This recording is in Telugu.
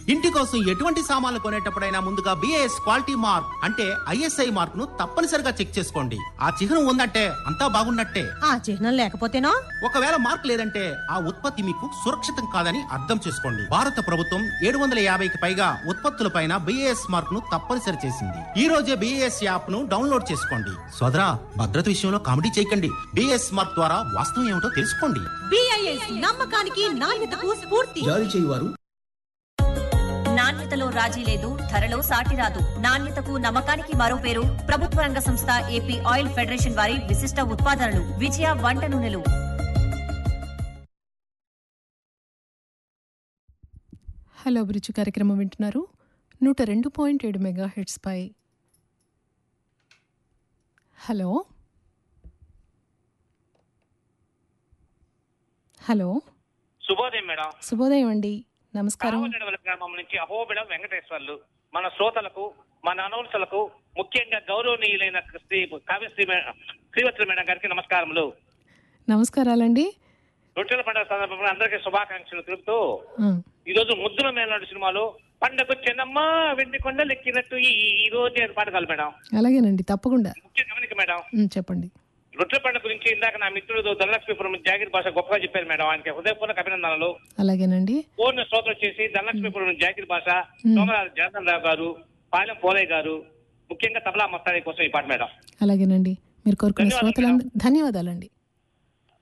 ఇంటి కోసం ఎటువంటి సామాన్లు కొనేటప్పుడైనా ముందుగా బిఏఎస్ క్వాలిటీ మార్క్ అంటే ఐఎస్ఐ మార్క్ ను తప్పనిసరిగా చెక్ చేసుకోండి ఆ చిహ్నం ఉందంటే అంతా బాగున్నట్టే ఆ చిహ్నం లేకపోతేనో ఒకవేళ మార్క్ లేదంటే ఆ ఉత్పత్తి మీకు సురక్షితం కాదని అర్థం చేసుకోండి భారత ప్రభుత్వం ఏడు వందల యాభైకి పైగా ఉత్పత్తులపైన బిఏఎస్ మార్క్ ను తప్పనిసరి చేసింది ఈ రోజే బిఏఎస్ యాప్ ను డౌన్లోడ్ చేసుకోండి సోదరా భద్రత విషయంలో కామెడీ చేయకండి బిఏఎస్ మార్క్ ద్వారా వాస్తవం ఏమిటో తెలుసుకోండి బిఐఎస్ నమ్మకానికి నాణ్యతకు స్ఫూర్తి జారీ చేయువారు నాణ్యతలో రాజీ లేదు ధరలో సాటి రాదు నాణ్యతకు నమ్మకానికి మరో పేరు ప్రభుత్వ రంగ సంస్థ ఏపీ ఆయిల్ ఫెడరేషన్ వారి విశిష్ట ఉత్పాదనలు విజయ వంట నూనెలు హలో అభిరుచి కార్యక్రమం వింటున్నారు నూట రెండు పాయింట్ ఏడు మెగా హెడ్స్పై హలో హలో శుభోదయం మేడం శుభోదయం అండి నమస్కారం కావలనడవల గ్రామం నుంచి అహోబిళం వెంకటేశ్వర్లు మన శ్రోతలకు మన అనౌన్సర్లకు ముఖ్యంగా గౌరవనీయులైన శ్రీ కావ్యశ్రీ మే- శ్రీవత్రి మేడం గారికి నమస్కారములు నమస్కారాలండి రొట్టెల పండుగ సందర్భంగా అందరికీ శుభాకాంక్షలు తెలుపుతూ ఆ, ఈ రోజు ముద్దుల మేలాడు సినిమాలో పండగ చిన్నమ్మ వెండి కొండలు ఎక్కినట్టు ఈ ఈ రోజు అని పాట కాదు మేడం అలాగేనండి తప్పకుండా ముఖ్య గమనిక మేడం ఉమ్, చెప్పండి రొట్టెల పండుగ గురించి ఇందాక నా మిత్రుడు ధనలక్ష్మీపురం జాగిర్ భాష గొప్పగా చెప్పారు మేడం ఆయనకి హృదయపూర్వక అభినందనలు అలాగేనండి పూర్ణ శ్రోతలు వచ్చేసి ధనలక్ష్మీపురం జాకిర్ భాష సోమరాజు జనార్దన్ రావు గారు పాలెం పోలయ్య గారు ముఖ్యంగా తబలా మస్తానీ కోసం ఈ పాట మేడం అలాగేనండి మీరు కోరుకున్న ధన్యవాదాలు శ్రోతలందరూ ధన్యవాదాలండి